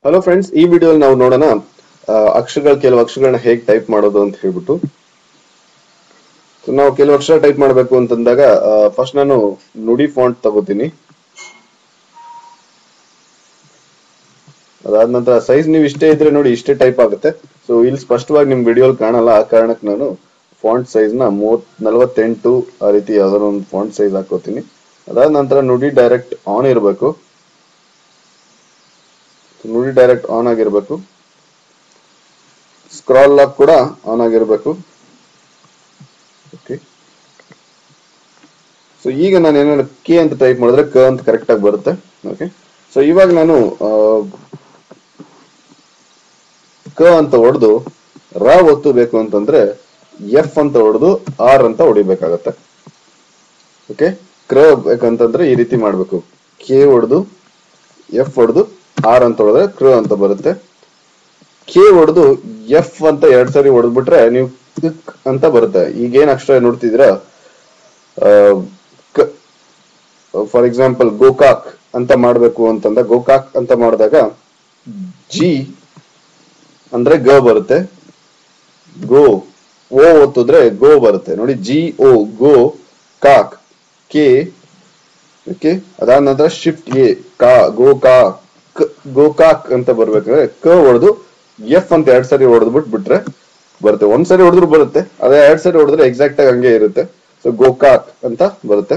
hello friends ಈ ವಿಡಿಯೋಲಿ ನಾವು ನೋಡೋಣ ಆ, ಅಕ್ಷರಗಳು ಕೆಲವು ಅಕ್ಷರಗಳನ್ನ ಹೇಗೆ ಟೈಪ್ ಮಾಡೋದು ಅಂತ ಹೇಳ್ಬಿಟ್ಟು So, ನಾವು ಕೆಲವು ಅಕ್ಷರ ಟೈಪ್ ಮಾಡಬೇಕು ಅಂತಂದಾಗ ಫಸ್ಟ್ ನಾನು ನುಡಿ ಫಾಂಟ್ ತಗೋತೀನಿ ಅದಾದ ನಂತರ ಸೈಜ್ ನೀವು ಇಷ್ಟೇ ಇದ್ರೆ ನೋಡಿ ಇಷ್ಟೇ ಟೈಪ್ ಆಗುತ್ತೆ ಸೊ ಇಲ್ಲಿ ಸ್ಪಷ್ಟವಾಗಿ ನಿಮ್ ವಿಡಿಯೋಲ್ ಕಾಣಲ್ಲ ಆ ಕಾರಣಕ್ಕೆ ನಾನು ಫಾಂಟ್ ಸೈಜ್ ನ ಮೂವತ್ ನಲವತ್ತೆಂಟು ಆ ರೀತಿ ಯಾವ್ದಾದ್ರು ಒಂದು ಫಾಂಟ್ ಸೈಜ್ ಹಾಕೋತೀನಿ ಅದಾದ ನಂತರ ನುಡಿ ಡೈರೆಕ್ಟ್ ಆನ್ ಇರಬೇಕು ನುಡಿ ಡೈರೆಕ್ಟ್ ಆನ್ ಆಗಿರ್ಬೇಕು ಸ್ಕ್ರಾಲ್ ಲಾಕ್ ಕೂಡ ಆನ್ ಆಗಿರ್ಬೇಕು ಓಕೆ ಸೊ ಈಗ ನಾನು ಏನಾದ್ರು ಕೆ ಅಂತ ಟೈಪ್ ಮಾಡಿದ್ರೆ ಕ ಅಂತ ಕರೆಕ್ಟ್ ಆಗಿ ಬರುತ್ತೆ ಓಕೆ ಸೊ ಇವಾಗ ನಾನು ಆ, ಕ ಅಂತ ಹೊಡೆದು ರ ಒತ್ತು ಬೇಕು ಅಂತಂದ್ರೆ ಎಫ್ ಅಂತ ಹೊಡೆದು ಆರ್ ಅಂತ ಹೊಡಿಬೇಕಾಗತ್ತೆ ಓಕೆ ಕ್ರ ಬೇಕಂತಂದ್ರೆ ಈ ರೀತಿ ಮಾಡ್ಬೇಕು ಕೆ ಹೊಡೆದು ಎಫ್ ಹೊಡೆದು ಆರ್ ಅಂತ ಹೊಡೆದ್ರೆ ಕ್ರ ಅಂತ ಬರುತ್ತೆ ಕೆ ಹೊಡೆದು ಎಫ್ ಅಂತ ಎರಡ್ ಸರಿ ಹೊಡೆದ್ಬಿಟ್ರೆ ನೀವು ಕ್ಕ್ ಅಂತ ಬರುತ್ತೆ ಈಗ ಏನ್ ಅಕ್ಷರ ನೋಡ್ತಿದ್ದೀರಾ ಫಾರ್ ಎಕ್ಸಾಂಪಲ್ ಗೋಕಾಕ್ ಅಂತ ಮಾಡ್ಬೇಕು ಅಂತಂದ ಗೋಕಾಕ್ ಅಂತ ಮಾಡಿದಾಗ ಜಿ ಅಂದ್ರೆ ಗ ಬರುತ್ತೆ ಗೋ ಓ ಒತ್ತಿದ್ರೆ ಗೋ ಬರುತ್ತೆ ನೋಡಿ ಜಿ ಓ ಗೋ ಕಾಕ್ ಕೆ ಓಕೆ ಅದಾದ ನಂತರ ಶಿಫ್ಟ್ ಎ ಕಾ ಗೋ ಕಾ ಗೋಕಾಕ್ ಅಂತ ಬರ್ಬೇಕಾದ್ರೆ ಕ ಹೊಡೆದು ಎಫ್ ಅಂತ ಎರಡ್ ಸರಿ ಹೊಡೆದ್ಬಿಟ್ಟು ಬಿಟ್ರೆ ಬರುತ್ತೆ ಒಂದ್ ಸರಿ ಹೊಡೆದ್ರು ಬರುತ್ತೆ ಅದೇ ಎರಡ್ ಸರಿ ಹೊಡೆದ್ರೆ ಎಕ್ಸಾಕ್ಟ್ ಆಗಿ ಹಂಗೆ ಇರುತ್ತೆ ಸೊ ಗೋಕಾಕ್ ಅಂತ ಬರುತ್ತೆ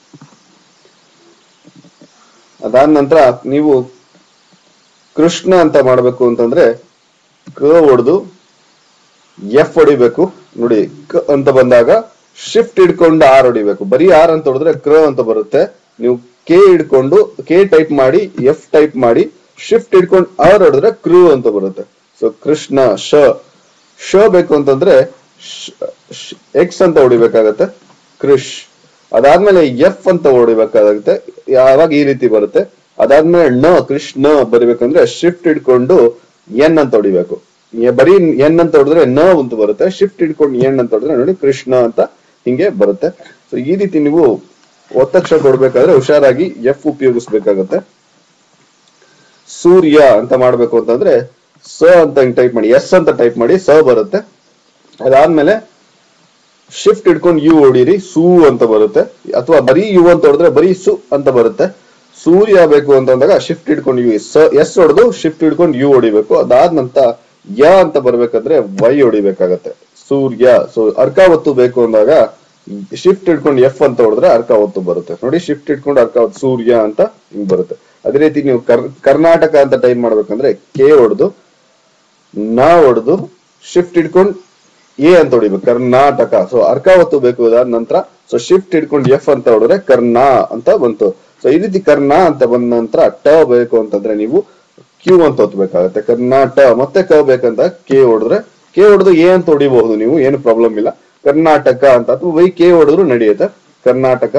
ಅದಾದ ನಂತರ ನೀವು ಕೃಷ್ಣ ಅಂತ ಮಾಡ್ಬೇಕು ಅಂತಂದ್ರೆ ಕ ಹೊಡೆದು ಎಫ್ ಹೊಡಿಬೇಕು ನೋಡಿ ಕ ಅಂತ ಬಂದಾಗ ಶಿಫ್ಟ್ ಹಿಡ್ಕೊಂಡು ಆರ್ ಹೊಡಿಬೇಕು ಬರೀ ಆರ್ ಅಂತ ಹೊಡೆದ್ರೆ ಕ್ರ ಅಂತ ಬರುತ್ತೆ ನೀವು ಕೆ ಹಿಡ್ಕೊಂಡು ಕೆ ಟೈಪ್ ಮಾಡಿ ಎಫ್ ಟೈಪ್ ಮಾಡಿ ಶಿಫ್ಟ್ ಹಿಡ್ಕೊಂಡು ಆರ್ ಹೊಡೆದ್ರೆ ಕ್ರೂ ಅಂತ ಬರುತ್ತೆ ಸೊ ಕೃಷ್ಣ ಶ ಶ ಬೇಕು ಅಂತಂದ್ರೆ ಎಕ್ಸ್ ಅಂತ ಹೊಡಿಬೇಕಾಗತ್ತೆ ಕೃಷ್ ಅದಾದ್ಮೇಲೆ ಎಫ್ ಅಂತ ಹೊಡಿಬೇಕಾಗುತ್ತೆ ಯಾವಾಗ ಈ ರೀತಿ ಬರುತ್ತೆ ಅದಾದ್ಮೇಲೆ ನ ಕೃಷ್ಣ ಬರಿಬೇಕಂದ್ರೆ ಶಿಫ್ಟ್ ಹಿಡ್ಕೊಂಡು ಎನ್ ಅಂತ ಹೊಡಿಬೇಕು ಎ- ಬರೀ ಎನ್ ಅಂತ ಹೊಡೆದ್ರೆ ನ ಅಂತ ಬರುತ್ತೆ ಶಿಫ್ಟ್ ಹಿಡ್ಕೊಂಡು ಎನ್ ಅಂತ ಹೊಡೆದ್ರೆ ನೋಡಿ ಕೃಷ್ಣ ಅಂತ ಹಿಂಗೆ ಬರುತ್ತೆ ಸೊ ಈ ರೀತಿ ನೀವು ಒತ್ತಕ್ಷರ ಕೊಡ್ಬೇಕಾದ್ರೆ ಹುಷಾರಾಗಿ ಎಫ್ ಉಪಯೋಗಿಸ್ಬೇಕಾಗತ್ತೆ ಸೂರ್ಯ ಅಂತ ಮಾಡ್ಬೇಕು ಅಂತಂದ್ರೆ ಸ ಅಂತ ಹಿಂಗ್ ಟೈಪ್ ಮಾಡಿ ಎಸ್ ಅಂತ ಟೈಪ್ ಮಾಡಿ ಸ ಬರುತ್ತೆ ಅದಾದ್ಮೇಲೆ ಶಿಫ್ಟ್ ಹಿಡ್ಕೊಂಡು ಯು ಹೊಡೀರಿ ಸೂ ಅಂತ ಬರುತ್ತೆ ಅಥವಾ ಬರೀ ಯು ಅಂತ ಹೊಡೆದ್ರೆ ಬರೀ ಸು ಅಂತ ಬರುತ್ತೆ ಸೂರ್ಯ ಬೇಕು ಅಂತಂದಾಗ ಶಿಫ್ಟ್ ಹಿಡ್ಕೊಂಡು ಯು ಎಸ್ ಹೊಡೆದು ಶಿಫ್ಟ್ ಹಿಡ್ಕೊಂಡು ಯು ಹೊಡಿಬೇಕು ಅದಾದ ನಂತರ ಯ ಅಂತ ಬರ್ಬೇಕಾದ್ರೆ ವೈ ಹೊಡಿಬೇಕಾಗತ್ತೆ ಸೂರ್ಯ ಸೊ ಅರ್ಕ ಒತ್ತು ಬೇಕು ಅಂದಾಗ ಶಿಫ್ಟ್ ಹಿಡ್ಕೊಂಡು ಎಫ್ ಅಂತ ಹೊಡೆದ್ರೆ ಅರ್ಕ ಒತ್ತು ಬರುತ್ತೆ ನೋಡಿ ಶಿಫ್ಟ್ ಹಿಡ್ಕೊಂಡು ಅರ್ಕ ಒತ್ತು ಸೂರ್ಯ ಅಂತ ಹಿಂಗ್ ಬರುತ್ತೆ ಅದೇ ರೀತಿ ನೀವು ಕರ್ ಕರ್ನಾಟಕ ಅಂತ ಟೈಪ್ ಮಾಡ್ಬೇಕಂದ್ರೆ ಕೆ ಹೊಡೆದು ನಾ ಹೊಡೆದು ಶಿಫ್ಟ್ ಹಿಡ್ಕೊಂಡು ಎ ಅಂತ ಹೊಡಿಬೇಕು ಕರ್ನಾಟಕ ಸೊ ಅರ್ಕಾವತ್ತು ಬೇಕು ಅದಾದ ನಂತರ ಸೊ ಶಿಫ್ಟ್ ಹಿಡ್ಕೊಂಡು ಎಫ್ ಅಂತ ಹೊಡೆದ್ರೆ ಕರ್ನಾ ಅಂತ ಬಂತು ಸೊ ಈ ರೀತಿ ಕರ್ನಾ ಅಂತ ಬಂದ ನಂತರ ಟ ಬೇಕು ಅಂತಂದ್ರೆ ನೀವು ಕ್ಯೂ ಅಂತ ಒತ್ತಬೇಕಾಗತ್ತೆ ಕರ್ನಾಟ ಮತ್ತೆ ಕ ಬೇಕಂತ ಕೆ ಹೊಡೆದ್ರೆ ಕೆ ಹೊಡೆದು ಎ ಅಂತ ಹೊಡಿಬಹುದು ನೀವು ಏನು ಪ್ರಾಬ್ಲಮ್ ಇಲ್ಲ ಕರ್ನಾಟಕ ಅಂತ ಅಥವಾ ವೈ ಕೆ ಹೊಡೆದ್ರು ನಡೆಯುತ್ತೆ ಕರ್ನಾಟಕ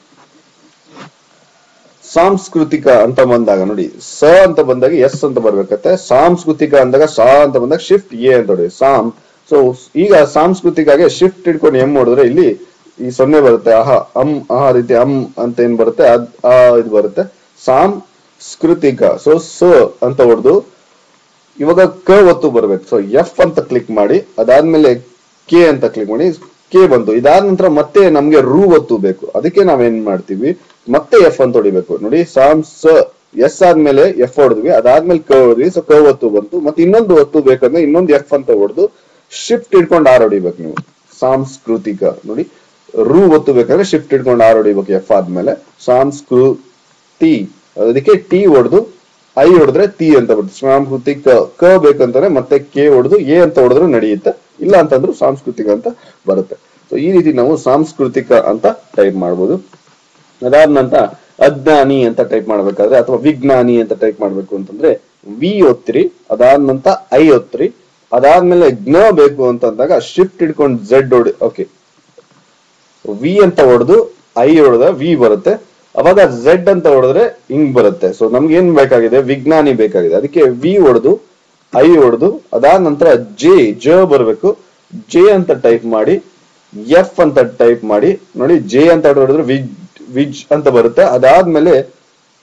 ಸಾಂಸ್ಕೃತಿಕ ಅಂತ ಬಂದಾಗ ನೋಡಿ ಸ ಅಂತ ಬಂದಾಗ ಎಸ್ ಅಂತ ಬರ್ಬೇಕತ್ತೆ ಸಾಂಸ್ಕೃತಿಕ ಅಂದಾಗ ಸಾ ಅಂತ ಬಂದಾಗ ಶಿಫ್ಟ್ ಎ ಅಂತ ಹೊಡಿ ಸಾಮ್ ಸೊ ಈಗ ಸಾಂಸ್ಕೃತಿಕಾಗೆ ಶಿಫ್ಟ್ ಹಿಡ್ಕೊಂಡು ಎಂ ಹೊಡೆದ್ರೆ ಇಲ್ಲಿ ಈ ಸೊನ್ನೆ ಬರುತ್ತೆ ಆಹ ಅಂ ಆ ರೀತಿ ಅಂ ಅಂತ ಏನ್ ಬರುತ್ತೆ ಅದ್ ಆ ಇದು ಬರುತ್ತೆ ಸಾಂಸ್ಕೃತಿಕ ಸೊ ಸ ಅಂತ ಹೊಡೆದು ಇವಾಗ ಕ ಒತ್ತು ಬರ್ಬೇಕು ಸೊ ಎಫ್ ಅಂತ ಕ್ಲಿಕ್ ಮಾಡಿ ಅದಾದ್ಮೇಲೆ ಕೆ ಅಂತ ಕ್ಲಿಕ್ ಮಾಡಿ ಕೆ ಬಂತು ಇದಾದ ನಂತರ ಮತ್ತೆ ನಮ್ಗೆ ರು ಒತ್ತು ಬೇಕು ಅದಕ್ಕೆ ನಾವೇನ್ ಮಾಡ್ತೀವಿ ಮತ್ತೆ ಎಫ್ ಅಂತ ಹೊಡಿಬೇಕು ನೋಡಿ ಸಾಮ್ ಸ ಎಸ್ ಆದ್ಮೇಲೆ ಎಫ್ ಹೊಡೆದ್ವಿ ಅದಾದ್ಮೇಲೆ ಕ ಹೊಡೆದ್ವಿ ಸೊ ಕ ಒತ್ತು ಬಂತು ಮತ್ತೆ ಇನ್ನೊಂದು ಒತ್ತು ಬೇಕಂದ್ರೆ ಇನ್ನೊಂದು ಎಫ್ ಅಂತ ಹೊಡೆದು ಶಿಫ್ಟ್ ಹಿಡ್ಕೊಂಡು ಆರ್ ಹೊಡಿಬೇಕು ನೀವು ಸಾಂಸ್ಕೃತಿಕ ನೋಡಿ ರು ಒತ್ತು ಬೇಕಾದ್ರೆ ಶಿಫ್ಟ್ ಹಿಡ್ಕೊಂಡು ಆರ್ ಹೊಡಿಬೇಕು ಎಫ್ ಆದ್ಮೇಲೆ ಸಾಂಸ್ಕೃತಿ ಅದಕ್ಕೆ ಟಿ ಹೊಡೆದು ಐ ಹೊಡೆದ್ರೆ ತಿ ಅಂತ ಬರುತ್ತೆ ಸಾಂಸ್ಕೃತಿಕ ಕ ಬೇಕಂತಾನೆ ಮತ್ತೆ ಕೆ ಹೊಡೆದು ಎ ಅಂತ ಹೊಡೆದ್ರು ನಡೆಯುತ್ತೆ ಇಲ್ಲ ಅಂತಂದ್ರು ಸಾಂಸ್ಕೃತಿಕ ಅಂತ ಬರುತ್ತೆ ಸೊ ಈ ರೀತಿ ನಾವು ಸಾಂಸ್ಕೃತಿಕ ಅಂತ ಟೈಪ್ ಮಾಡ್ಬೋದು ಅದಾದ ನಂತರ ಅಜ್ಞಾನಿ ಅಂತ ಟೈಪ್ ಮಾಡ್ಬೇಕಾದ್ರೆ ಅಥವಾ ವಿಜ್ಞಾನಿ ಅಂತ ಟೈಪ್ ಮಾಡ್ಬೇಕು ಅಂತಂದ್ರೆ ವಿ ಒತ್ತಿರಿ ಅದಾದ ನಂತರ ಐ ಒತ್ತಿರಿ ಅದಾದ್ಮೇಲೆ ಜ್ಞ ಬೇಕು ಅಂತಂದಾಗ ಶಿಫ್ಟ್ ಹಿಡ್ಕೊಂಡು ಝೆಡ್ ಹೊಡಿ ಓಕೆ ವಿ ಅಂತ ಹೊಡೆದು ಐ ಹೊಡೆದ ವಿ ಬರುತ್ತೆ ಅವಾಗ ಝೆಡ್ ಅಂತ ಹೊಡೆದ್ರೆ ಹಿಂಗ್ ಬರುತ್ತೆ ಸೊ ನಮ್ಗೆ ಏನ್ ಬೇಕಾಗಿದೆ ವಿಜ್ಞಾನಿ ಬೇಕಾಗಿದೆ ಅದಕ್ಕೆ ವಿ ಹೊಡೆದು ಐ ಹೊಡೆದು ಅದಾದ ನಂತರ ಜೆ ಜ ಬರ್ಬೇಕು ಜೆ ಅಂತ ಟೈಪ್ ಮಾಡಿ ಎಫ್ ಅಂತ ಟೈಪ್ ಮಾಡಿ ನೋಡಿ ಜೆ ಅಂತ ಹೊಡೆದ್ರೆ ವಿಜ್ ವಿಜ್ ಅಂತ ಬರುತ್ತೆ ಅದಾದ್ಮೇಲೆ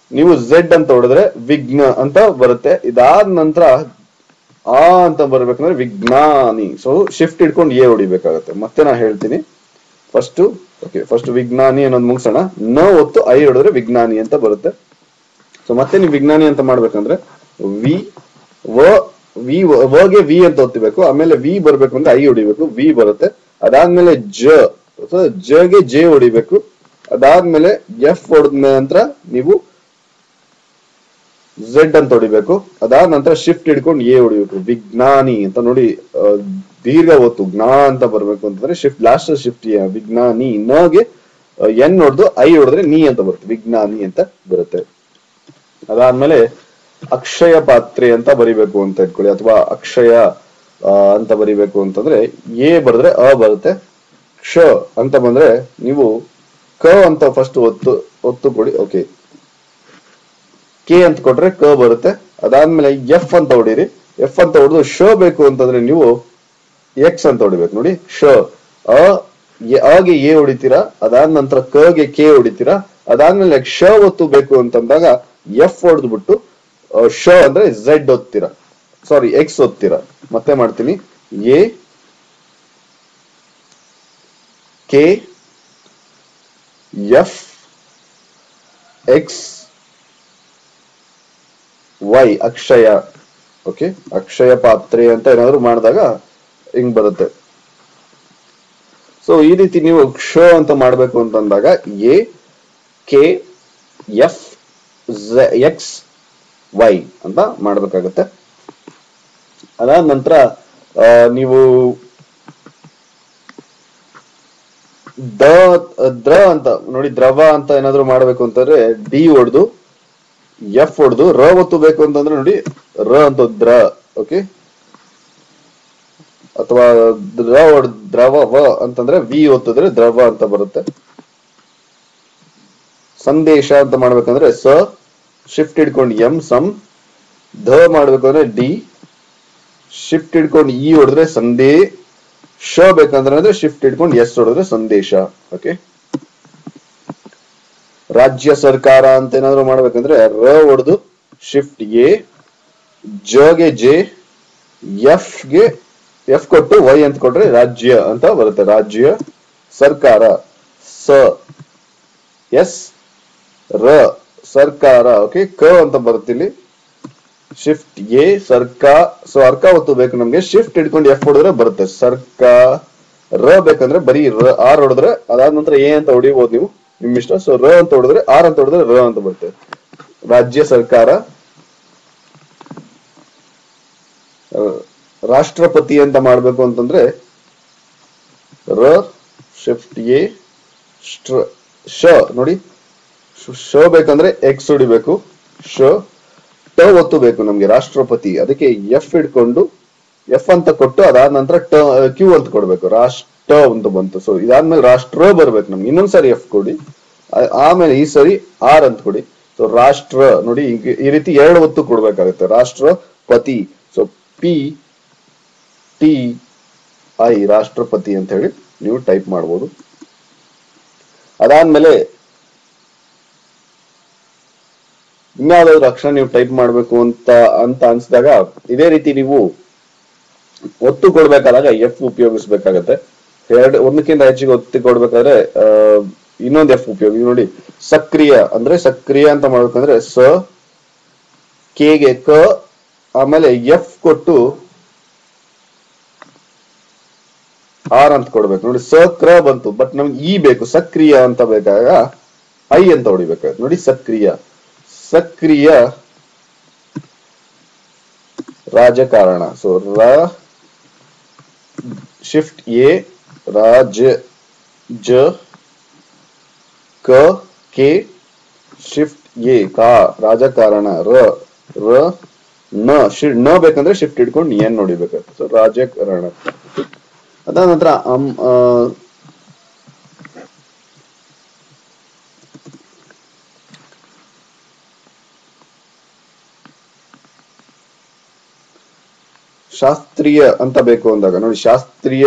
ನೀವು ಝೆಡ್ ಅಂತ ಹೊಡೆದ್ರೆ ವಿಘ್ನ ಅಂತ ಬರುತ್ತೆ ಇದಾದ ನಂತರ ಆ ಅಂತ ಬರ್ಬೇಕಂದ್ರೆ ವಿಜ್ಞಾನಿ ಸೊ ಶಿಫ್ಟ್ ಇಟ್ಕೊಂಡು ಎ ಹೊಡಿಬೇಕಾಗತ್ತೆ ಮತ್ತೆ ನಾ ಹೇಳ್ತೀನಿ ಫಸ್ಟ್ ಓಕೆ ಫಸ್ಟ್ ವಿಜ್ಞಾನಿ ಅನ್ನೋದು ಮುಗಿಸೋಣ ನ ಒತ್ತು ಐ ಹೊಡೆದ್ರೆ ವಿಜ್ಞಾನಿ ಅಂತ ಬರುತ್ತೆ ಸೊ ಮತ್ತೆ ನೀವು ವಿಜ್ಞಾನಿ ಅಂತ ಮಾಡ್ಬೇಕಂದ್ರೆ ವಿ ವ ವಿ ವಗೆ ವಿ ಅಂತ ಒತ್ತಬೇಕು ಆಮೇಲೆ ವಿ ಬರ್ಬೇಕು ಅಂದ್ರೆ ಐ ಹೊಡಿಬೇಕು ವಿ ಬರುತ್ತೆ ಅದಾದ್ಮೇಲೆ ಜ ಸೊ ಜಗೆ ಜೆ ಹೊಡಿಬೇಕು ಅದಾದ್ಮೇಲೆ ಎಫ್ ಹೊಡೆದ ನಂತರ ನೀವು ಝೆಡ್ ಅಂತ ಹೊಡಿಬೇಕು ಅದಾದ ನಂತರ ಶಿಫ್ಟ್ ಹಿಡ್ಕೊಂಡು ಎ ಹೊಡಿಬೇಕು ವಿಜ್ಞಾನಿ ಅಂತ ನೋಡಿ ಆ, ದೀರ್ಘ ಒತ್ತು ಜ್ಞಾ ಅಂತ ಬರ್ಬೇಕು ಅಂತಂದ್ರೆ ಶಿಫ್ಟ್ ಲಾಸ್ಟ್ ಶಿಫ್ಟ್ ವಿಜ್ಞಾನಿ ನಗೆ ಎನ್ ಹೊಡೆದು ಐ ಹೊಡೆದ್ರೆ ನೀ ಅಂತ ಬರುತ್ತೆ ವಿಜ್ಞಾನಿ ಅಂತ ಬರುತ್ತೆ ಅದಾದ್ಮೇಲೆ ಅಕ್ಷಯ ಪಾತ್ರೆ ಅಂತ ಬರಿಬೇಕು ಅಂತ ಇಟ್ಕೊಳ್ಳಿ ಅಥವಾ ಅಕ್ಷಯ ಆ, ಅಂತ ಬರಿಬೇಕು ಅಂತಂದ್ರೆ ಎ ಬರೆದ್ರೆ ಅ ಬರುತ್ತೆ ಕ್ಷ ಅಂತ ಬಂದ್ರೆ ನೀವು ಕ ಅಂತ ಫಸ್ಟ್ ಒತ್ತು ಒತ್ತು ಕೊಡಿ ಓಕೆ ಕೆ ಅಂತ ಕೊಟ್ರೆ ಕ ಬರುತ್ತೆ ಅದಾದ್ಮೇಲೆ ಎಫ್ ಅಂತ ಹೊಡೀರಿ ಎಫ್ ಅಂತ ಹೊಡೆದು ಶ ಬೇಕು ಅಂತಂದ್ರೆ ನೀವು ಎಕ್ಸ್ ಅಂತ ಹೊಡಿಬೇಕು ನೋಡಿ ಶ ಅ ಎ- ಅಗೆ ಎ ಹೊಡಿತೀರಾ ಅದಾದ ನಂತರ ಕಗೆ ಕೆ ಹೊಡಿತೀರಾ ಅದಾದ್ಮೇಲೆ ಶ ಒತ್ತು ಬೇಕು ಅಂತಂದಾಗ ಎಫ್ ಹೊಡೆದ್ಬಿಟ್ಟು ಅ, ಶ ಅಂದ್ರೆ ಝೆಡ್ ಒತ್ತೀರಾ ಸಾರಿ ಎಕ್ಸ್ ಒತ್ತೀರಾ ಮತ್ತೆ ಮಾಡ್ತೀನಿ A K F X Y ಅಕ್ಷಯ ಓಕೆ ಅಕ್ಷಯ ಪಾತ್ರೆ ಅಂತ ಏನಾದ್ರು ಮಾಡಿದಾಗ ಹಿಂಗ್ ಬರುತ್ತೆ ಸೊ ಈ ರೀತಿ ನೀವು ಕ್ಷ ಅಂತ ಮಾಡ್ಬೇಕು ಅಂತಂದಾಗ A K F X Y ಅಂತ ಮಾಡ್ಬೇಕಾಗತ್ತೆ ಅದಾದ ನಂತರ ಆ, ನೀವು ದ ದ್ರ ಅಂತ ನೋಡಿ ದ್ರವ ಅಂತ ಏನಾದ್ರು ಮಾಡ್ಬೇಕು ಅಂತಂದ್ರೆ ಡಿ ಹೊಡೆದು ಎಫ್ ಹೊಡೆದು ರ ಒತ್ತು ಬೇಕು ಅಂತಂದ್ರೆ ನೋಡಿ ರ ಅಂತ ದ್ರ ಓಕೆ ಅಥವಾ ದ್ರ ಹೊಡ್ ದ್ರವ ವ ಅಂತಂದ್ರೆ ವಿ ಒತ್ತಿದ್ರೆ ದ್ರವ ಅಂತ ಬರುತ್ತೆ ಸಂದೇಶ ಅಂತ ಮಾಡ್ಬೇಕಂದ್ರೆ ಸ ಶಿಫ್ಟ್ ಹಿಡ್ಕೊಂಡು ಎಂ ಸಮ್ ಧ ಮಾಡ್ಬೇಕಂದ್ರೆ ಡಿ ಶಿಫ್ಟ್ ಹಿಡ್ಕೊಂಡು ಇ ಹೊಡೆದ್ರೆ ಸಂದೇ ಶ ಬೇಕಂದ್ರೆ ಅಂದ್ರೆ ಶಿಫ್ಟ್ ಹಿಡ್ಕೊಂಡು ಎಸ್ ಹೊಡೆದ್ರೆ ಸಂದೇಶ ಓಕೆ ರಾಜ್ಯ ಸರ್ಕಾರ ಅಂತ ಏನಾದ್ರು ಮಾಡ್ಬೇಕಂದ್ರೆ ರ ಹೊಡೆದು ಶಿಫ್ಟ್ ಎ ಜಗೆ ಜೆ ಎಫ್ ಗೆ ಎಫ್ ಕೊಟ್ಟು ವೈ ಅಂತ ಕೊಟ್ರೆ ರಾಜ್ಯ ಅಂತ ಬರುತ್ತೆ ರಾಜ್ಯ ಸರ್ಕಾರ ಸ ಎಸ್ ರ ಸರ್ಕಾರ ಓಕೆ ಕ ಅಂತ ಬರುತ್ತೆ ಇಲ್ಲಿ ಶಿಫ್ಟ್ ಎ ಸರ್ಕಾ ಸೊ ಅರ್ಕ ಒತ್ತು ಬೇಕು ನಮ್ಗೆ ಶಿಫ್ಟ್ ಹಿಡ್ಕೊಂಡು ಎಫ್ ಹೊಡೆದ್ರೆ ಬರುತ್ತೆ ಸರ್ಕಾ ರ ಬೇಕಂದ್ರೆ ಬರೀ ರ ಆರ್ ಹೊಡೆದ್ರೆ ಅದಾದ ನಂತರ ಎ ಅಂತ ಹೊಡಿಬಹುದು ನೀವು ನಿಮ್ ಇಷ್ಟ ಸೊ ರ ಅಂತ ಹೊಡೆದ್ರೆ ಆರ್ ಅಂತ ಹೊಡೆದ್ರೆ ರ ಅಂತ ಬರುತ್ತೆ ರಾಜ್ಯ ಸರ್ಕಾರ ಆ, ರಾಷ್ಟ್ರಪತಿ ಅಂತ ಮಾಡ್ಬೇಕು ಅಂತಂದ್ರೆ ರ ಶಿಫ್ಟ್ ಎ ಸ್ಟ್ರ- ಶ ನೋಡಿ ಶ್- ಶ ಬೇಕಂದ್ರೆ ಎಕ್ಸ್ ಹೊಡಿಬೇಕು ಶ ಟ ಒತ್ತು ಬೇಕು ನಮ್ಗೆ ರಾಷ್ಟ್ರಪತಿ ಅದಕ್ಕೆ ಎಫ್ ಹಿಡ್ಕೊಂಡು ಎಫ್ ಅಂತ ಕೊಟ್ಟು ಅದಾದ ನಂತರ ಟ ಕ್ಯೂ ಅಂತ ಕೊಡ್ಬೇಕು ರಾಷ್ಟ್ರ ಅಂತ ಬಂತು ಸೊ ಇದಾದ್ಮೇಲೆ ರಾಷ್ಟ್ರ ಬರ್ಬೇಕು ನಮ್ಗೆ ಇನ್ನೊಂದ್ಸರಿ ಎಫ್ ಕೊಡಿ ಆ- ಆಮೇಲೆ ಈ ಸರಿ ಆರ್ ಅಂತ ಕೊಡಿ ಸೊ ರಾಷ್ಟ್ರ ನೋಡಿ ಈಗ ಈ ರೀತಿ ಎರಡು ಒತ್ತು ಕೊಡ್ಬೇಕಾಗುತ್ತೆ ರಾಷ್ಟ್ರಪತಿ ಸೊ ಪಿ ಟಿ ಐ ರಾಷ್ಟ್ರಪತಿ ಅಂತ ಹೇಳಿ ನೀವು ಟೈಪ್ ಮಾಡ್ಬೋದು ಅದಾದ್ಮೇಲೆ ಇನ್ಯಾವುದಾದ್ರು ಅಕ್ಷರ ನೀವು ಟೈಪ್ ಮಾಡ್ಬೇಕು ಅಂತ ಅಂತ ಅನ್ಸಿದಾಗ ಇದೇ ರೀತಿ ನೀವು ಒತ್ತು ಕೊಡ್ಬೇಕಾದಾಗ ಎಫ್ ಉಪಯೋಗಿಸ್ಬೇಕಾಗತ್ತೆ ಎರಡು ಒಂದಕ್ಕಿಂತ ಹೆಚ್ಚಿಗೆ ಒತ್ತು ಕೊಡ್ಬೇಕಾದ್ರೆ ಆ, ಇನ್ನೊಂದು ಎಫ್ ಉಪಯೋಗ ಈಗ ನೋಡಿ ಸಕ್ರಿಯ ಅಂದ್ರೆ ಸಕ್ರಿಯ ಅಂತ ಮಾಡ್ಬೇಕಂದ್ರೆ ಸ ಕೆಗೆ ಕ ಆಮೇಲೆ ಎಫ್ ಕೊಟ್ಟು ಆರ್ ಅಂತ ಕೊಡ್ಬೇಕು ನೋಡಿ ಸ ಕ್ರ ಬಂತು ಬಟ್ ನಮ್ಗೆ ಇ ಬೇಕು ಸಕ್ರಿಯ ಅಂತ ಬೇಕಾಗ ಐ ಅಂತ ಹೊಡಿಬೇಕಾಗುತ್ತೆ ನೋಡಿ ಸಕ್ರಿಯ ಸಕ್ರಿಯ ರಾಜಕಾರಣ ಸೊ ರ ಶಿಫ್ಟ್ ಎ ರಾಜ ಜ ಕ ಕೆ ಶಿಫ್ಟ್ ಎ ಕಾ ರಾಜಕಾರಣ ರ ರ ನ ಶಿ ನ ಬೇಕಂದ್ರೆ ಶಿಫ್ಟ್ ಇಟ್ಕೊಂಡು ಎನ್ ನೋಡಿಬೇಕಾಗುತ್ತೆ ಸೊ ರಾಜಕಾರಣ ಅದಾದ ನಂತರ ಅಮ್ ಆ, ಶಾಸ್ತ್ರೀಯ ಅಂತ ಬೇಕು ಅಂದಾಗ ನೋಡಿ ಶಾಸ್ತ್ರೀಯ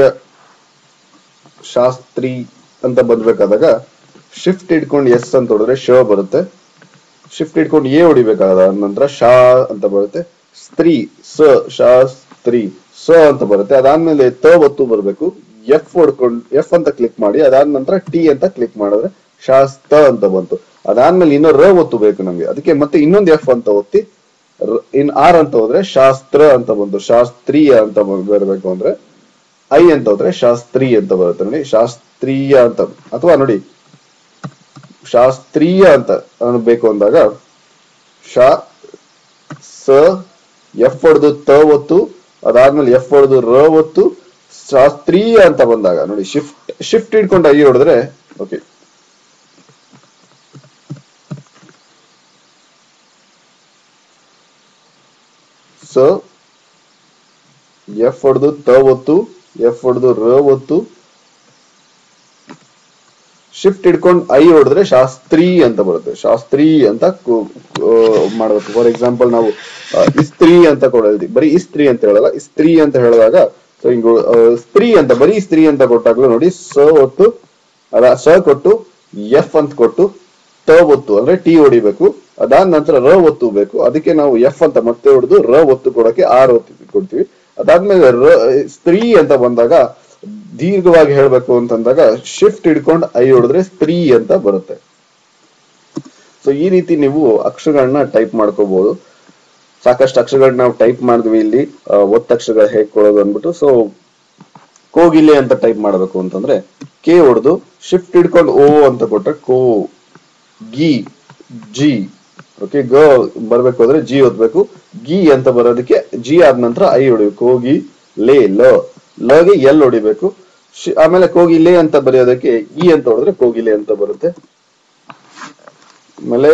ಶಾಸ್ತ್ರಿ ಅಂತ ಬಂದ್ಬೇಕಾದಾಗ ಶಿಫ್ಟ್ ಇಟ್ಕೊಂಡು ಎಸ್ ಅಂತ ಹೊಡೆದ್ರೆ ಶ ಬರುತ್ತೆ ಶಿಫ್ಟ್ ಇಟ್ಕೊಂಡು ಎ ಹೊಡಿಬೇಕಾದ ನಂತರ ಶಾ ಅಂತ ಬರುತ್ತೆ ಸ್ತ್ರೀ ಸ ಶಾ ಸ್ತ್ರೀ ಸ ಅಂತ ಬರುತ್ತೆ ಅದಾದ್ಮೇಲೆ ತ ಒತ್ತು ಬರಬೇಕು ಎಫ್ ಹೊಡ್ಕೊಂಡು ಎಫ್ ಅಂತ ಕ್ಲಿಕ್ ಮಾಡಿ ಅದಾದ ನಂತರ ಟಿ ಅಂತ ಕ್ಲಿಕ್ ಮಾಡಿದ್ರೆ ಶಾಸ್ತ ಅಂತ ಬಂತು ಅದಾದ್ಮೇಲೆ ಇನ್ನೂ ರ ಒತ್ತು ಬೇಕು ನಮ್ಗೆ ಅದಕ್ಕೆ ಮತ್ತೆ ಇನ್ನೊಂದು ಎಫ್ ಅಂತ ಒತ್ತಿ ರ- ಇನ್ ಆರ್ ಅಂತ ಹೋದ್ರೆ ಶಾಸ್ತ್ರ ಅಂತ ಬಂತು ಶಾಸ್ತ್ರೀಯ ಅಂತ ಬ- ಬರಬೇಕು ಅಂದ್ರೆ ಐ ಅಂತ ಹೋದ್ರೆ ಶಾಸ್ತ್ರೀಯ ಅಂತ ಬರುತ್ತೆ ನೋಡಿ ಶಾಸ್ತ್ರೀಯ ಅಂತ ಅಥವಾ ನೋಡಿ ಶಾಸ್ತ್ರೀಯ ಅಂತ ಬೇಕು ಅಂದಾಗ ಶಾ ಸ ಎಫ್ ಹೊಡೆದು ತ ಒತ್ತು ಅದಾದ್ಮೇಲೆ ಎಫ್ ಹೊಡೆದು ರ ಒತ್ತು ಶಾಸ್ತ್ರೀಯ ಅಂತ ಬಂದಾಗ ನೋಡಿ ಶಿಫ್ಟ್ ಶಿಫ್ಟ್ ಇಟ್ಕೊಂಡು ಐ ಹೊಡೆದ್ರೆ ಓಕೆ ಸ ಎಫ್ ಹೊಡೆದು ತ ಒತ್ತು ಎಫ್ ಹೊಡೆದು ರ ಒತ್ತು ಶಿಫ್ಟ್ ಇಟ್ಕೊಂಡು ಐ ಹೊಡೆದ್ರೆ ಶಾಸ್ತ್ರಿ ಅಂತ ಬರುತ್ತೆ ಶಾಸ್ತ್ರಿ ಅಂತ ಕು- ಕು- ಮಾಡ್ಬೇಕು ಫಾರ್ ಎಕ್ಸಾಂಪಲ್ ನಾವು ಆ, ಇಸ್ತ್ರಿ ಅಂತ ಕೊಡೋದು ಬರೀ ಇಸ್ತ್ರಿ ಅಂತ ಹೇಳಲ್ಲ ಇಸ್ತ್ರಿ ಅಂತ ಹೇಳಿದಾಗ ಸೊ ಹಿಂಗ ಆ, ಸ್ತ್ರೀ ಅಂತ ಬರೀ ಸ್ತ್ರೀ ಅಂತ ಕೊಟ್ಟಾಗ್ಲೂ ನೋಡಿ ಸ ಒತ್ತು ಅದ ಸ ಕೊಟ್ಟು ಎಫ್ ಅಂತ ಕೊಟ್ಟು ತ ಒತ್ತು ಅಂದ್ರೆ ಟಿ ಹೊಡಿಬೇಕು ಅದಾದ ನಂತರ ರ ಒತ್ತು ಬೇಕು ಅದಕ್ಕೆ ನಾವು ಎಫ್ ಅಂತ ಮತ್ತೆ ಹೊಡೆದು ರ ಒತ್ತು ಕೊಡಕ್ಕೆ ಆರ್ ಒತ್ತು ಕೊಡ್ತೀವಿ ಅದಾದ್ಮೇಲೆ ರ ಸ್ತ್ರೀ ಅಂತ ಬಂದಾಗ ದೀರ್ಘವಾಗಿ ಹೇಳ್ಬೇಕು ಅಂತಂದಾಗ ಶಿಫ್ಟ್ ಹಿಡ್ಕೊಂಡು ಐ ಹೊಡೆದ್ರೆ ಸ್ತ್ರೀ ಅಂತ ಬರುತ್ತೆ ಸೊ ಈ ರೀತಿ ನೀವು ಅಕ್ಷರಗಳನ್ನ ಟೈಪ್ ಮಾಡ್ಕೋಬಹುದು ಸಾಕಷ್ಟು ಅಕ್ಷರಗಳನ್ನ ನಾವು ಟೈಪ್ ಮಾಡಿದ್ವಿ ಇಲ್ಲಿ ಆ, ಒತ್ತಕ್ಷರಗಳು ಹೇಗ್ ಕೊಡೋದು ಅಂದ್ಬಿಟ್ಟು ಸೊ ಕೋಗಿಲೆ ಅಂತ ಟೈಪ್ ಮಾಡಬೇಕು ಅಂತಂದ್ರೆ ಕೆ ಹೊಡೆದು ಶಿಫ್ಟ್ ಹಿಡ್ಕೊಂಡು ಓ ಅಂತ ಕೊಟ್ರೆ ಕೋ ಗಿ ಜಿ ಓಕೆ ಗ ಬರ್ಬೇಕು ಅಂದ್ರೆ ಜಿ ಓದ್ಬೇಕು ಗಿ ಅಂತ ಬರೋದಕ್ಕೆ ಜಿ ಆದ ನಂತರ ಐ ಹೊಡಿಬೇಕು ಕೋಗಿ ಲೇ ಲ ಲಗೆ ಎಲ್ ಹೊಡಿಬೇಕು ಶಿ- ಆಮೇಲೆ ಕೋಗಿಲೆ ಅಂತ ಬರೆಯೋದಕ್ಕೆ ಇ ಅಂತ ಹೊಡೆದ್ರೆ ಕೋಗಿಲೆ ಅಂತ ಬರುತ್ತೆ ಆಮೇಲೆ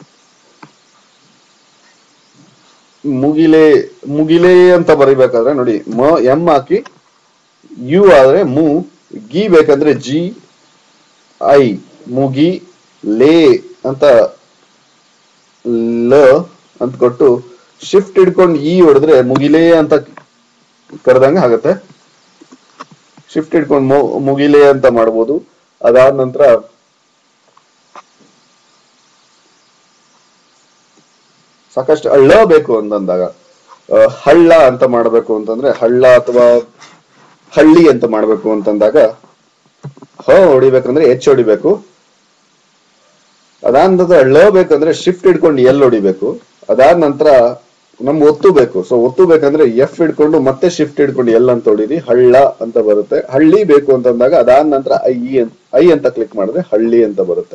ಮುಗಿಲೆ ಮುಗಿಲೆ ಅಂತ ಬರಿಬೇಕಾದ್ರೆ ನೋಡಿ ಮ ಎಂ ಹಾಕಿ ಯು ಆದ್ರೆ ಮು ಗಿ ಬೇಕಂದ್ರೆ ಜಿ ಐ ಮುಗಿ ಲೇ ಅಂತ ಲ ಅಂತ ಕೊಟ್ಟು ಶಿಫ್ಟ್ ಹಿಡ್ಕೊಂಡು ಇ ಹೊಡೆದ್ರೆ ಮುಗಿಲೇ ಅಂತ ಕರೆದಂಗ ಆಗುತ್ತೆ ಶಿಫ್ಟ್ ಹಿಡ್ಕೊಂಡು ಮು- ಮುಗಿಲೆ ಅಂತ ಮಾಡ್ಬೋದು ಅದಾದ ನಂತರ ಸಾಕಷ್ಟು ಹಳ್ಳ ಬೇಕು ಅಂತಂದಾಗ ಆ, ಹಳ್ಳ ಅಂತ ಮಾಡಬೇಕು ಅಂತಂದ್ರೆ ಹಳ್ಳ ಅಥವಾ ಹಳ್ಳಿ ಅಂತ ಮಾಡಬೇಕು ಅಂತಂದಾಗ ಹ ಹೊಡಿಬೇಕಂದ್ರೆ ಎಚ್ ಹೊಡಿಬೇಕು ಅದಾದ ನಂತರ ಳ ಬೇಕಂದ್ರೆ ಶಿಫ್ಟ್ ಹಿಡ್ಕೊಂಡು ಎಲ್ ಹೊಡಿಬೇಕು ಅದಾದ ನಂತರ ನಮ್ಗೆ ಒತ್ತು ಬೇಕು ಸೊ ಒತ್ತು ಬೇಕಂದ್ರೆ ಎಫ್ ಹಿಡ್ಕೊಂಡು ಮತ್ತೆ ಶಿಫ್ಟ್ ಹಿಡ್ಕೊಂಡು ಎಲ್ ಅಂತ ಹೊಡಿರಿ ಹಳ್ಳ ಅಂತ ಬರುತ್ತೆ ಹಳ್ಳಿ ಬೇಕು ಅಂತಂದಾಗ ಅದಾದ ನಂತರ ಐ ಐ ಅಂತ ಕ್ಲಿಕ್ ಮಾಡಿದ್ರೆ ಹಳ್ಳಿ ಅಂತ ಬರುತ್ತೆ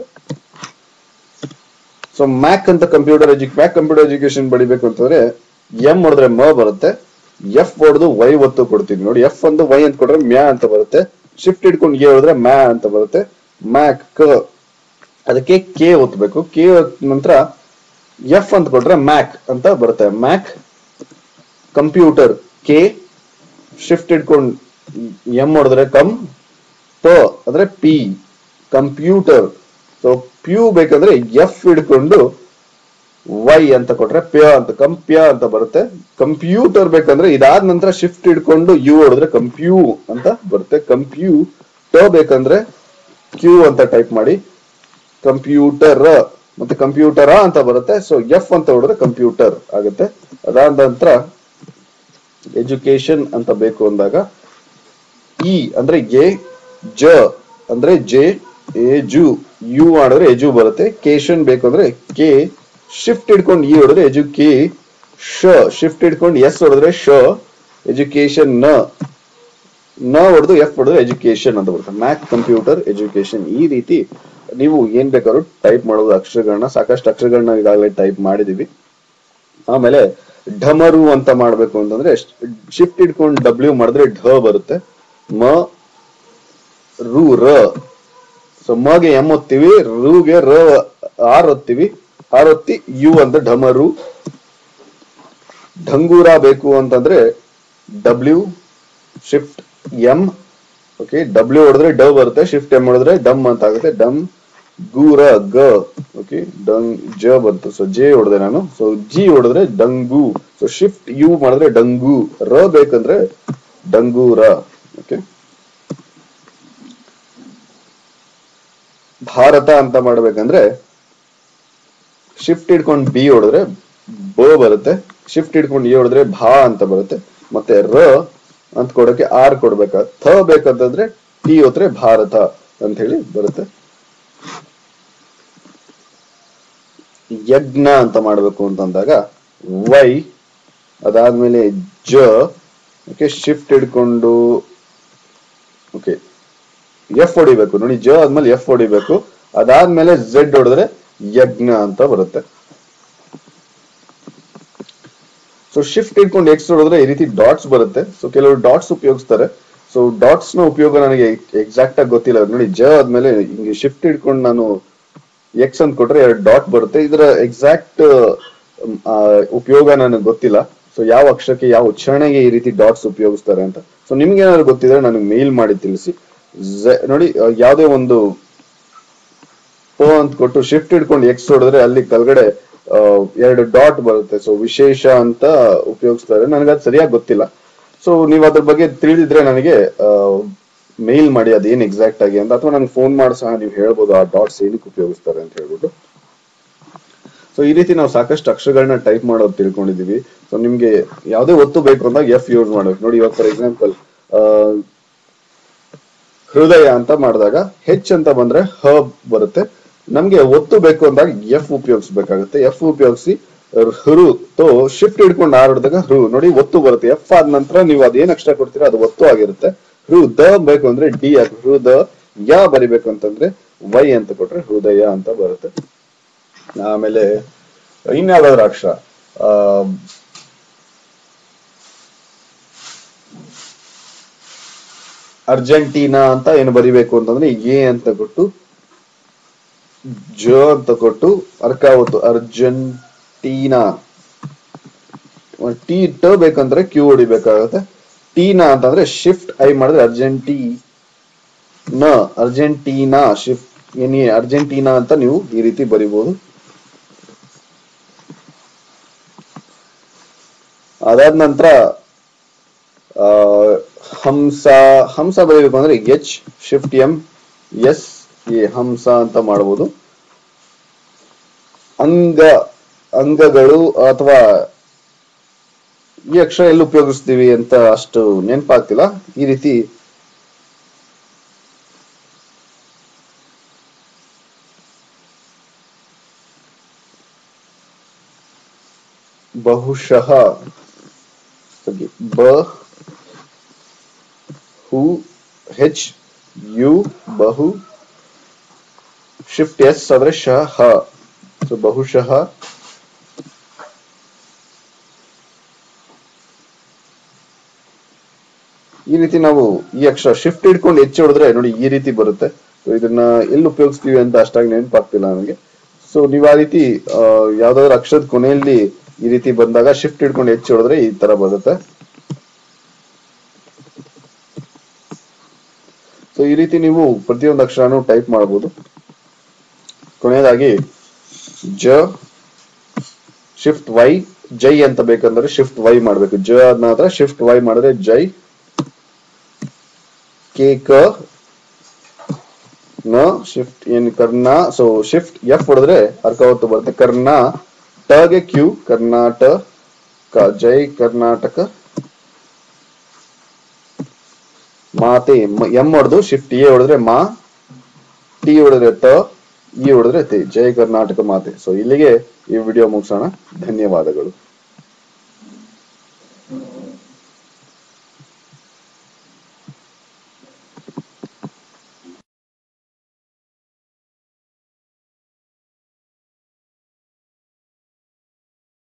ಸೊ ಮ್ಯಾಕ್ ಅಂತ ಕಂಪ್ಯೂಟರ್ ಎಜು ಮ್ಯಾಕ್ ಕಂಪ್ಯೂಟರ್ ಎಜುಕೇಶನ್ ಬಡಿಬೇಕು ಅಂತಂದ್ರೆ ಎಂ ಹೊಡೆದ್ರೆ ಮ ಬರುತ್ತೆ ಎಫ್ ಹೊಡೆದು ವೈ ಒತ್ತು ಕೊಡ್ತೀವಿ ನೋಡಿ ಎಫ್ ಒಂದು ವೈ ಅಂತ ಕೊಟ್ರೆ ಮ್ಯಾ ಅಂತ ಬರುತ್ತೆ ಶಿಫ್ಟ್ ಹಿಡ್ಕೊಂಡು ಎ ಹೊಡೆದ್ರೆ ಮ್ಯಾ ಅಂತ ಬರುತ್ತೆ ಮ್ಯಾಕ್ ಕ ಅದಕ್ಕೆ ಕೆ ಒತ್ತಬೇಕು ಕೆ ನಂತರ ಎಫ್ ಅಂತ ಕೊಟ್ರೆ ಮ್ಯಾಕ್ ಅಂತ ಬರುತ್ತೆ ಮ್ಯಾಕ್ ಕಂಪ್ಯೂಟರ್ ಕೆ ಶಿಫ್ಟ್ ಹಿಡ್ಕೊಂಡು ಎಂ ಹೊಡೆದ್ರೆ ಕಮ್ ಪ ಅಂದ್ರೆ ಪಿ ಕಂಪ್ಯೂಟರ್ ಸೊ ಪ್ಯೂ ಬೇಕಂದ್ರೆ ಎಫ್ ಹಿಡ್ಕೊಂಡು ವೈ ಅಂತ ಕೊಟ್ರೆ ಪ್ಯ ಅಂತ ಕಂಪ್ಯ ಅಂತ ಬರುತ್ತೆ ಕಂಪ್ಯೂಟರ್ ಬೇಕಂದ್ರೆ ಇದಾದ ನಂತರ ಶಿಫ್ಟ್ ಹಿಡ್ಕೊಂಡು ಯು ಹೊಡೆದ್ರೆ ಕಂಪ್ಯೂ ಅಂತ ಬರುತ್ತೆ ಕಂಪ್ಯೂ ಟ ಬೇಕಂದ್ರೆ ಕ್ಯೂ ಅಂತ ಟೈಪ್ ಮಾಡಿ ಕಂಪ್ಯೂಟರ್ ಮತ್ತೆ ಕಂಪ್ಯೂಟರ ಅಂತ ಬರುತ್ತೆ ಸೊ ಎಫ್ ಅಂತ ಹೊಡೆದ್ರೆ ಕಂಪ್ಯೂಟರ್ ಆಗುತ್ತೆ ಅದಾದ ನಂತರ ಎಜುಕೇಶನ್ ಅಂತ ಬೇಕು ಅಂದಾಗ ಇ ಅಂದ್ರೆ ಎ ಜ ಅಂದ್ರೆ ಜೆ ಎಜು ಯು ಮಾಡಿದ್ರೆ ಎಜು ಬರುತ್ತೆ ಕೇಶನ್ ಬೇಕು ಅಂದ್ರೆ ಕೆ ಶಿಫ್ಟ್ ಹಿಡ್ಕೊಂಡು ಇ ಹೊಡೆದ್ರೆ ಎಜು ಕೆ ಶ ಶಿಫ್ಟ್ ಹಿಡ್ಕೊಂಡು ಎಸ್ ಹೊಡೆದ್ರೆ ಶ ಎಜುಕೇಶನ್ ನ ನ ಹೊಡೆದು ಎಫ್ ಹೊಡೆದ್ರೆ ಎಜುಕೇಶನ್ ಅಂತ ಬರುತ್ತೆ ಮ್ಯಾಕ್ ಕಂಪ್ಯೂಟರ್ ಎಜುಕೇಶನ್ ಈ ರೀತಿ ನೀವು ಏನ್ ಬೇಕಾದ್ರೂ ಟೈಪ್ ಮಾಡೋದು ಅಕ್ಷರಗಳನ್ನ ಸಾಕಷ್ಟು ಅಕ್ಷರಗಳನ್ನ ಈಗಾಗಲೇ ಟೈಪ್ ಮಾಡಿದೀವಿ ಆಮೇಲೆ ಢಮರು ಅಂತ ಮಾಡ್ಬೇಕು ಅಂತಂದ್ರೆ ಶಿಫ್ಟ್ ಇಟ್ಕೊಂಡು ಡಬ್ಲ್ಯೂ ಮಾಡಿದ್ರೆ ಢ ಬರುತ್ತೆ ಮ ರು ರ ಸೊ ಮಗೆ ಎಂ ಒತ್ತೀವಿ ರುಗೆ ರ ಆರ್ ಒತ್ತೀವಿ ಆರ್ ಒತ್ತಿ ಯು ಅಂತ ಢಮರು ಢಂಗೂರ ಬೇಕು ಅಂತಂದ್ರೆ W shift M okay W ಹೊಡೆದ್ರೆ ಡ ಬರುತ್ತೆ ಶಿಫ್ಟ್ ಎಂ ಹೊಡೆದ್ರೆ ಡಮ್ ಅಂತ ಆಗುತ್ತೆ ಡಮ್ ಗೂರ ಗ ಓಕೆ ಡಂಗ್ ಜ ಬಂತು ಸೊ ಜೆ ಹೊಡೆದೆ ನಾನು ಸೊ ಜಿ ಹೊಡೆದ್ರೆ ಡಂಗು ಸೊ ಶಿಫ್ಟ್ ಯು ಮಾಡಿದ್ರೆ ಡಂಗು ರ ಬೇಕಂದ್ರೆ ಡಂಗೂರ ಓಕೆ ಭಾರತ ಅಂತ ಮಾಡ್ಬೇಕಂದ್ರೆ ಶಿಫ್ಟ್ ಹಿಡ್ಕೊಂಡು ಬಿ ಹೊಡೆದ್ರೆ ಬ ಬರುತ್ತೆ ಶಿಫ್ಟ್ ಹಿಡ್ಕೊಂಡು ಎ ಹೊಡೆದ್ರೆ ಭಾ ಅಂತ ಬರುತ್ತೆ ಮತ್ತೆ ರ ಅಂತ ಕೊಡಕ್ಕೆ ಆರ್ ಕೊಡ್ಬೇಕ ಥ ಬೇಕಂತಂದ್ರೆ ಟಿ ಹೊತ್ರೆ ಭಾರತ ಅಂತ ಹೇಳಿ ಬರುತ್ತೆ ಯಜ್ಞ ಅಂತ ಮಾಡ್ಬೇಕು ಅಂತಂದಾಗ ವೈ ಅದಾದ್ಮೇಲೆ ಜ ಓಕೆ ಶಿಫ್ಟ್ ಹಿಡ್ಕೊಂಡು ಓಕೆ ಎಫ್ ಹೊಡಿಬೇಕು ನೋಡಿ ಜ ಆದ್ಮೇಲೆ ಎಫ್ ಹೊಡಿಬೇಕು ಅದಾದ್ಮೇಲೆ ಝೆಡ್ ಹೊಡೆದ್ರೆ ಯಜ್ಞ ಅಂತ ಬರುತ್ತೆ ಸೊ ಶಿಫ್ಟ್ ಇಟ್ಕೊಂಡು ಎಕ್ಸ್ ಹೊಡೆದ್ರೆ ಈ ರೀತಿ ಡಾಟ್ಸ್ ಬರುತ್ತೆ ಸೊ ಕೆಲವರು ಡಾಟ್ಸ್ ಉಪಯೋಗಿಸ್ತಾರೆ ಸೊ ಡಾಟ್ಸ್ ನ ಉಪಯೋಗ ನನಗೆ ಎಕ್ಸಾಕ್ಟ್ ಆಗಿ ಗೊತ್ತಿಲ್ಲ ನೋಡಿ ಜ ಆದ್ಮೇಲೆ ಹಿಂಗೆ ಶಿಫ್ಟ್ ಇಟ್ಕೊಂಡು ನಾನು ಎಕ್ಸ್ ಅಂತ ಕೊಟ್ರೆ ಎರಡು ಡಾಟ್ ಬರುತ್ತೆ ಇದರ ಎಕ್ಸಾಕ್ಟ್ ಉಪಯೋಗ ನನಗೆ ಗೊತ್ತಿಲ್ಲ ಸೊ ಯಾವ ಅಕ್ಷರಕ್ಕೆ ಯಾವ ಉಚ್ಚಾರಣೆಗೆ ಈ ರೀತಿ ಡಾಟ್ಸ್ ಉಪಯೋಗಿಸ್ತಾರೆ ಅಂತ ಸೊ ನಿಮ್ಗೆ ಏನಾದ್ರು ಗೊತ್ತಿದ್ರೆ ನನಗೆ ಮೇಲ್ ಮಾಡಿ ತಿಳಿಸಿ Z- ನೋಡಿ ಆ, ಯಾವುದೇ ಒಂದು ಪ ಅಂತ ಕೊಟ್ಟು ಶಿಫ್ಟ್ ಹಿಡ್ಕೊಂಡು ಎಕ್ಸ್ ಹೊಡೆದ್ರೆ ಅಲ್ಲಿ ಕೆಳಗಡೆ ಆ, ಎರಡು ಡಾಟ್ ಬರುತ್ತೆ ಸೊ ವಿಶೇಷ ಅಂತ ಉಪಯೋಗಿಸ್ತಾರೆ ನನಗೆ ಅದು ಸರಿಯಾಗಿ ಗೊತ್ತಿಲ್ಲ ಸೊ ನೀವು ಅದ್ರ ಬಗ್ಗೆ ತಿಳಿದಿದ್ರೆ ನನಗೆ ಮೇಲ್ ಮಾಡಿ ಅದೇನ್ ಎಕ್ಸಾಕ್ಟ್ ಆಗಿ ಅಂತ ಅಥವಾ ನನಗೆ ಫೋನ್ ಮಾಡಿ ಸಹ ನೀವು ಹೇಳ್ಬೋದು ಆ ಡಾಟ್ಸ್ ಏನಕ್ಕೆ ಉಪಯೋಗಿಸ್ತಾರೆ ಅಂತ ಹೇಳ್ಬಿಟ್ಟು ಸೊ ಈ ರೀತಿ ನಾವು ಸಾಕಷ್ಟು ಅಕ್ಷರಗಳನ್ನ ಟೈಪ್ ಮಾಡೋದು ತಿಳ್ಕೊಂಡಿದೀವಿ ಸೊ ನಿಮ್ಗೆ ಯಾವುದೇ ಒತ್ತು ಬೇಕು ಅಂದಾಗ ಎಫ್ ಯೂಸ್ ಮಾಡ್ಬೇಕು ನೋಡಿ ಇವಾಗ ಫಾರ್ ಎಕ್ಸಾಂಪಲ್ ಹೃದಯ ಅಂತ ಮಾಡಿದಾಗ ಹೆಚ್ ಅಂತ ಬಂದ್ರೆ ಹ ಬರುತ್ತೆ ನಮ್ಗೆ ಒತ್ತು ಬೇಕು ಅಂದಾಗ ಎಫ್ ಉಪಯೋಗಿಸ್ಬೇಕಾಗುತ್ತೆ ಎಫ್ ಉಪಯೋಗಿಸಿ ಹೃ ತೋ ಶಿಫ್ಟ್ ಹಿಡ್ಕೊಂಡು ಆರ್ ಹೊಡೆದಾಗ ಹೃ ನೋಡಿ ಒತ್ತು ಬರುತ್ತೆ ಎಫ್ ಆದ ನಂತರ ನೀವು ಅದೇನ್ ಅಕ್ಷರ ಕೊಡ್ತೀರಾ ಅದು ಒತ್ತು ಆಗಿರುತ್ತೆ ಹೃ ದ ಬೇಕು ಅಂದ್ರೆ ಡಿ ಆಗಿ ಹೃ ದ ಯ ಬರಿಬೇಕು ಅಂತಂದ್ರೆ ವೈ ಅಂತ ಕೊಟ್ರೆ ಹೃದಯ ಅಂತ ಬರುತ್ತೆ ಆಮೇಲೆ ಇನ್ಯಾವ್ದಾದ್ರು ಅಕ್ಷರ ಆ, ಅರ್ಜೆಂಟೀನಾ ಅಂತ ಏನು ಬರಿಬೇಕು ಅಂತಂದ್ರೆ ಎ ಅಂತ ಕೊಟ್ಟು ಜ ಅಂತ ಕೊಟ್ಟು ಅರ್ಕ ಹೊತ್ತು ಅರ್ಜೆಂಟೀನಾ ಟಿ ಟ ಬೇಕಂದ್ರೆ ಕ್ಯೂ ಹೊಡಿಬೇಕಾಗುತ್ತೆ ಟೀನಾ ಅಂತಂದ್ರೆ ಶಿಫ್ಟ್ ಐ ಮಾಡಿದ್ರೆ ಅರ್ಜೆಂಟಿ ನ ಅರ್ಜೆಂಟೀನಾ ಶಿಫ್ಟ್ ಏನಿ ಅರ್ಜೆಂಟೀನಾ ಅಂತ ನೀವು ಈ ರೀತಿ ಬರಿಬಹುದು ಅದಾದ ನಂತರ ಆ, ಹಂಸ ಹಂಸ ಬರೀಬೇಕು ಅಂದ್ರೆ H shift M S A ಹಂಸ ಅಂತ ಮಾಡಬಹುದು ಅಂಗ ಅಂಗಗಳು ಅಥವಾ ಈ ಅಕ್ಷರ ಎಲ್ಲಿ ಉಪಯೋಗಿಸ್ತೀವಿ ಅಂತ ಅಷ್ಟು ನೆನಪಾಗ್ತಿಲ್ಲ ಈ ರೀತಿ ಬಹುಶಃ ಸರಿ, ಬ ಹು ಹೆಚ್ ಯು ಬಹು ಶಿಫ್ಟ್ ಎಸ್ ಆದ್ರೆ ಶ ಹ ಸೊ ಬಹುಶಃ ಈ ರೀತಿ ನಾವು ಈ ಅಕ್ಷರ ಶಿಫ್ಟ್ ಇಟ್ಕೊಂಡು ಹೆಚ್ಚು ಹೊಡೆದ್ರೆ ನೋಡಿ ಈ ರೀತಿ ಬರುತ್ತೆ ಸೊ ಇದನ್ನ ಎಲ್ಲಿ ಉಪಯೋಗಿಸ್ತೀವಿ ಅಂತ ಅಷ್ಟಾಗಿ ನೆನಪಾಗ್ತಿಲ್ಲ ನನಗೆ ಸೊ ನೀವು ಆ ರೀತಿ ಆ, ಯಾವ್ದಾದ್ರು ಅಕ್ಷರದ ಕೊನೆಯಲ್ಲಿ ಈ ರೀತಿ ಬಂದಾಗ ಶಿಫ್ಟ್ ಇಟ್ಕೊಂಡು ಹೆಚ್ಚು ಹೊಡೆದ್ರೆ ಈ ತರ ಬರುತ್ತೆ ಸೊ ಈ ರೀತಿ ನೀವು ಪ್ರತಿಯೊಂದು ಅಕ್ಷರನೂ ಟೈಪ್ ಮಾಡಬಹುದು ಕೊನೆಯದಾಗಿ ಜ ಶಿಫ್ಟ್ ವೈ ಜೈ ಅಂತ ಬೇಕಂದ್ರೆ ಶಿಫ್ಟ್ ವೈ ಮಾಡ್ಬೇಕು ಜ ಆದ ನಂತರ ಶಿಫ್ಟ್ ವೈ ಮಾಡಿದ್ರೆ ಜೈ ಕೆ ಕ ನ ಶಿಫ್ಟ್ ಏನ್ ಕರ್ನಾ ಸೊ ಶಿಫ್ಟ್ ಎಫ್ ಹೊಡೆದ್ರೆ ಅರ್ಕ ಹೊತ್ತು ಬರುತ್ತೆ ಕರ್ನಾ ಟಗೆ ಕ್ಯೂ ಕರ್ನಾಟಕ ಜೈ ಕರ್ನಾಟಕ ಮಾತೆ ಎಂ ಹೊಡೆದು ಶಿಫ್ಟ್ ಎ ಹೊಡೆದ್ರೆ ಮಾ ಟಿ ಹೊಡೆದ್ರೆ ತ ಇ ಹೊಡೆದ್ರೆ ತೆ ಜೈ ಕರ್ನಾಟಕ ಮಾತೆ ಸೊ ಇಲ್ಲಿಗೆ ಈ ವಿಡಿಯೋ ಮುಗಿಸೋಣ ಧನ್ಯವಾದಗಳು